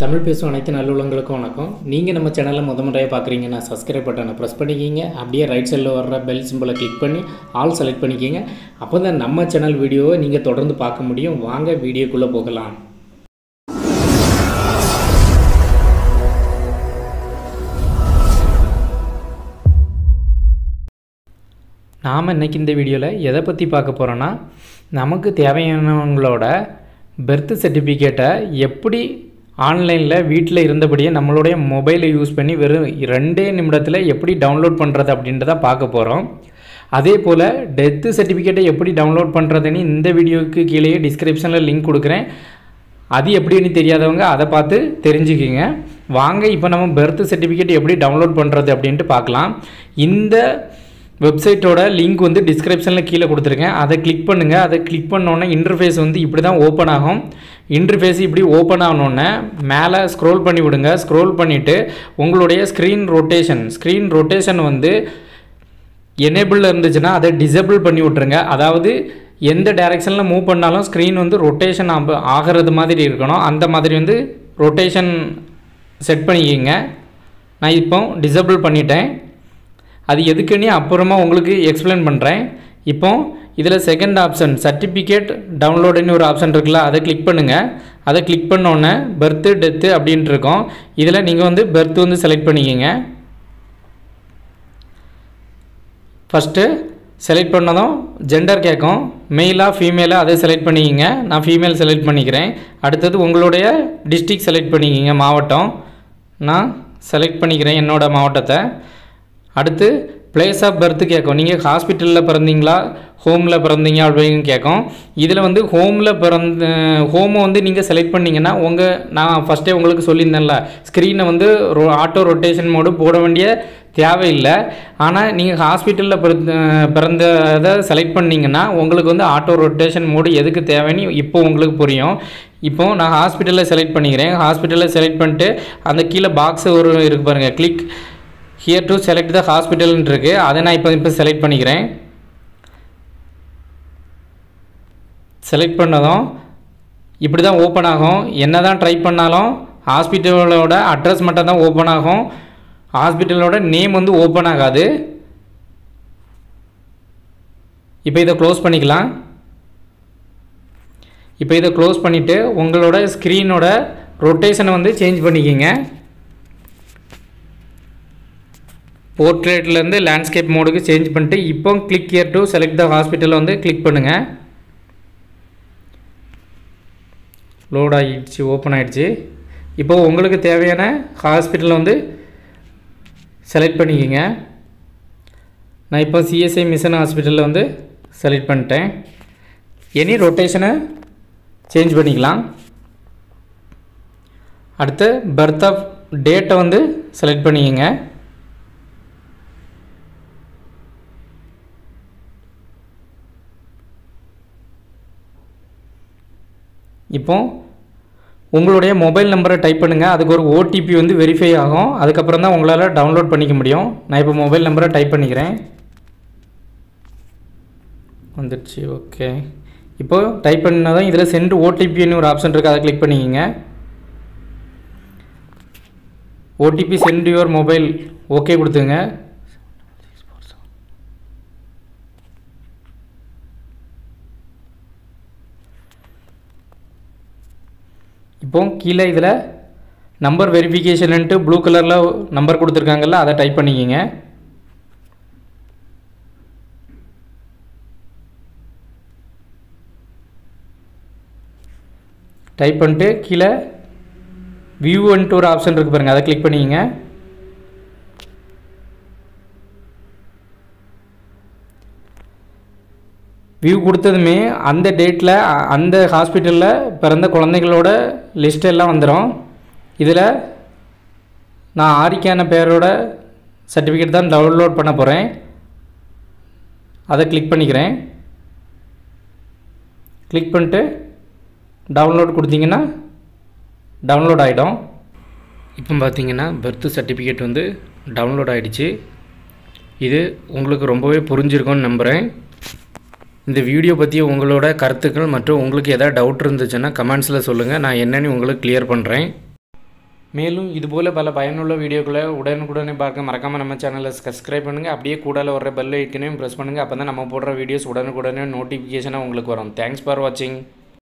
தமிழ் பேசும் அனைத்து நல்லுள்ளங்களுக்கும் வணக்கம் நீங்கள் நம்ம சேனலை முத முறையாக பார்க்குறீங்கன்னா சப்ஸ்கிரைப் பட்டனை ப்ரெஸ் பண்ணிக்கிங்க அப்படியே ரைட் சைடில் வர்ற பெல் சிம்பிளை கிளிக் பண்ணி ஆல் செலக்ட் பண்ணிக்கிங்க அப்போ தான் நம்ம சேனல் வீடியோவை நீங்கள் தொடர்ந்து பார்க்க முடியும் வாங்க வீடியோக்குள்ளே போகலாம் நாம் இன்றைக்கி இந்த வீடியோவில் எதை பற்றி பார்க்க போகிறோன்னா நமக்கு தேவையானவங்களோட பெர்த் சர்டிஃபிகேட்டை எப்படி ஆன்லைனில் வீட்டில் இருந்தபடியே நம்மளுடைய மொபைலை யூஸ் பண்ணி வெறும் ரெண்டே நிமிடத்தில் எப்படி டவுன்லோட் பண்ணுறது அப்படின்றத பார்க்க போகிறோம் அதே போல் டெத்து சர்டிஃபிகேட்டை எப்படி டவுன்லோட் பண்ணுறதுன்னு இந்த வீடியோவுக்கு கீழேயே டிஸ்கிரிப்ஷனில் லிங்க் கொடுக்குறேன் அது எப்படின்னு தெரியாதவங்க அதை பார்த்து தெரிஞ்சுக்கிங்க வாங்க இப்போ நம்ம பெர்த் சர்டிஃபிகேட் எப்படி டவுன்லோட் பண்ணுறது அப்படின்ட்டு பார்க்கலாம் இந்த வெப்சைட்டோட லிங்க் வந்து டிஸ்கிரிப்ஷனில் கீழே கொடுத்துருக்கேன் அதை கிளிக் பண்ணுங்கள் அதை கிளிக் பண்ணோன்னே இன்டர்ஃபேஸ் வந்து இப்படி தான் ஓப்பன் ஆகும் இன்டர்ஃபேஸ் இப்படி ஓப்பன் ஆகணுன்னே மேலே ஸ்க்ரோல் பண்ணி விடுங்க ஸ்க்ரோல் பண்ணிவிட்டு உங்களுடைய ஸ்க்ரீன் ரொட்டேஷன் ஸ்க்ரீன் ரொட்டேஷன் வந்து எனேபிளில் இருந்துச்சுன்னா அதை டிசேபிள் பண்ணி விட்ருங்க அதாவது எந்த டைரெக்ஷனில் மூவ் பண்ணாலும் ஸ்க்ரீன் வந்து ரொட்டேஷன் ஆகிறது மாதிரி இருக்கணும் அந்த மாதிரி வந்து ரொட்டேஷன் செட் பண்ணிக்கிங்க நான் இப்போ டிசேபிள் பண்ணிட்டேன் அது எதுக்குன்னு அப்புறமா உங்களுக்கு எக்ஸ்பிளைன் பண்ணுறேன் இப்போ இதில் செகண்ட் ஆப்ஷன் சர்டிஃபிகேட் டவுன்லோடுன்னு ஒரு ஆப்ஷன் இருக்குல்ல அதை கிளிக் பண்ணுங்கள் அதை கிளிக் பண்ணோன்னே பர்த்து டெத்து அப்படின்ட்டு இருக்கோம் இதில் நீங்கள் வந்து பர்த் வந்து செலக்ட் பண்ணிக்கிங்க ஃபஸ்ட்டு செலக்ட் பண்ணதும் ஜெண்டர் கேட்கும் மெயிலாக ஃபீமேலாக அதை செலக்ட் பண்ணிக்கிங்க நான் ஃபீமேல் செலக்ட் பண்ணிக்கிறேன் அடுத்தது உங்களுடைய டிஸ்ட்ரிக் செலக்ட் பண்ணிக்கிங்க மாவட்டம் நான் செலக்ட் பண்ணிக்கிறேன் என்னோடய மாவட்டத்தை அடுத்து பிளேஸ் ஆஃப் பர்த் கேட்கும் நீங்கள் ஹாஸ்பிட்டலில் பிறந்தீங்களா ஹோமில் பிறந்தீங்க அப்படின்னு கேட்கும் இதில் வந்து ஹோமில் பிறந்த ஹோமை வந்து நீங்கள் செலக்ட் பண்ணிங்கன்னா உங்கள் நான் ஃபஸ்ட்டே உங்களுக்கு சொல்லியிருந்தேன்ல ஸ்க்ரீனை வந்து ரொ ஆட்டோ ரொட்டேஷன் மோடு போட வேண்டிய தேவையில்லை ஆனால் நீங்கள் ஹாஸ்பிட்டலில் பிறந்த பிறந்ததை செலக்ட் பண்ணிங்கன்னா உங்களுக்கு வந்து ஆட்டோ ரொட்டேஷன் மோடு எதுக்கு தேவைன்னு இப்போ உங்களுக்கு புரியும் இப்போ நான் ஹாஸ்பிட்டலில் செலக்ட் பண்ணிக்கிறேன் ஹாஸ்பிட்டலில் செலக்ட் பண்ணிட்டு அந்த கீழே பாக்ஸ் ஒரு இருக்குது பாருங்கள் click here to select the ஹாஸ்பிட்டல்னு இருக்குது அதை நான் இப்போ இப்போ செலக்ட் பண்ணிக்கிறேன் செலக்ட் பண்ணதும் இப்படி தான் ஓப்பன் ஆகும் என்ன தான் ட்ரை பண்ணாலும் ஹாஸ்பிட்டலோட அட்ரஸ் மட்டும் தான் ஓப்பன் ஆகும் ஹாஸ்பிட்டலோட நேம் வந்து ஓப்பன் ஆகாது இப்போ இதை க்ளோஸ் பண்ணிக்கலாம் இப்போ இதை க்ளோஸ் பண்ணிவிட்டு உங்களோட ஸ்க்ரீனோட ரொட்டேஷனை வந்து சேஞ்ச் பண்ணிக்கிங்க போர்ட்ரேட்லேருந்து லேண்ட்ஸ்கேப் மோடுக்கு சேஞ்ச் பண்ணிட்டு இப்போ click here to select the ஹாஸ்பிட்டலில் வந்து கிளிக் பண்ணுங்கள் லோட் ஆகிடுச்சு ஓப்பன் ஆகிடுச்சு இப்போது உங்களுக்கு தேவையான ஹாஸ்பிட்டலை வந்து செலக்ட் பண்ணிக்கோங்க நான் இப்போ சிஎஸ்ஐ மிஷன் ஹாஸ்பிட்டலில் வந்து செலக்ட் பண்ணிட்டேன் எனி ரொட்டேஷனை சேஞ்ச் பண்ணிக்கலாம் அடுத்து பர்த் ஆஃப் டேட்டை வந்து செலக்ட் பண்ணிக்கோங்க இப்போ உங்களுடைய மொபைல் நம்பரை டைப் பண்ணுங்கள் அதுக்கு ஒரு ஓடிபி வந்து வெரிஃபை ஆகும் அதுக்கப்புறம் தான் உங்களால் டவுன்லோட் பண்ணிக்க முடியும் நான் இப்போ மொபைல் நம்பரை டைப் பண்ணிக்கிறேன் வந்துடுச்சு ஓகே இப்போது டைப் பண்ணால் தான் இதில் சென்ட் ஓடிபின்னு ஒரு ஆப்ஷன் இருக்குது அதை கிளிக் பண்ணிக்கிங்க OTP sent your mobile okay கொடுத்துங்க இப்போ கீழே இதில் நம்பர் வெரிஃபிகேஷன்ட்டு ப்ளூ கலரில் நம்பர் கொடுத்துருக்காங்கல்ல அதை டைப் பண்ணிக்கிங்க டைப் பண்ணிட்டு கீழே வியூன்ட்டு ஒரு ஆப்ஷன் இருக்குது பாருங்கள் அதை கிளிக் பண்ணிக்கிங்க வியூ கொடுத்ததுமே அந்த டேட்டில் அந்த ஹாஸ்பிட்டலில் பிறந்த குழந்தைகளோட லிஸ்ட் எல்லாம் வந்துடும் இதில் நான் ஆரிக்கான பேரோட சர்டிஃபிகேட் தான் டவுன்லோட் பண்ண போகிறேன் அதை கிளிக் பண்ணிக்கிறேன் கிளிக் பண்ணிட்டு டவுன்லோட் கொடுத்தீங்கன்னா டவுன்லோட் ஆகிடும் இப்போ பார்த்தீங்கன்னா பர்த் சர்டிஃபிகேட் வந்து டவுன்லோட் ஆகிடுச்சு இது உங்களுக்கு ரொம்பவே புரிஞ்சிருக்கும்னு நம்புகிறேன் இந்த வீடியோ பற்றி உங்களோட கருத்துக்கள் மற்றும் உங்களுக்கு எதாவது டவுட் இருந்துச்சுன்னா கமெண்ட்ஸில் சொல்லுங்கள் நான் என்னென்னு உங்களுக்கு கிளியர் பண்ணுறேன் மேலும் இதுபோல் பல பயனுள்ள வீடியோக்களை உடனுக்குடனே பார்க்க மறக்காமல் நம்ம சேனலை சப்ஸ்கிரைப் பண்ணுங்கள் அப்படியே கூடால வர பெல் ஐக்கனையும் ப்ரெஸ் பண்ணுங்கள் அப்போ தான் நம்ம போடுற வீடியோஸ் உடனுக்குடனே நோட்டிஃபிகேஷனாக உங்களுக்கு வரும் தேங்க்ஸ் ஃபார் வாட்சிங்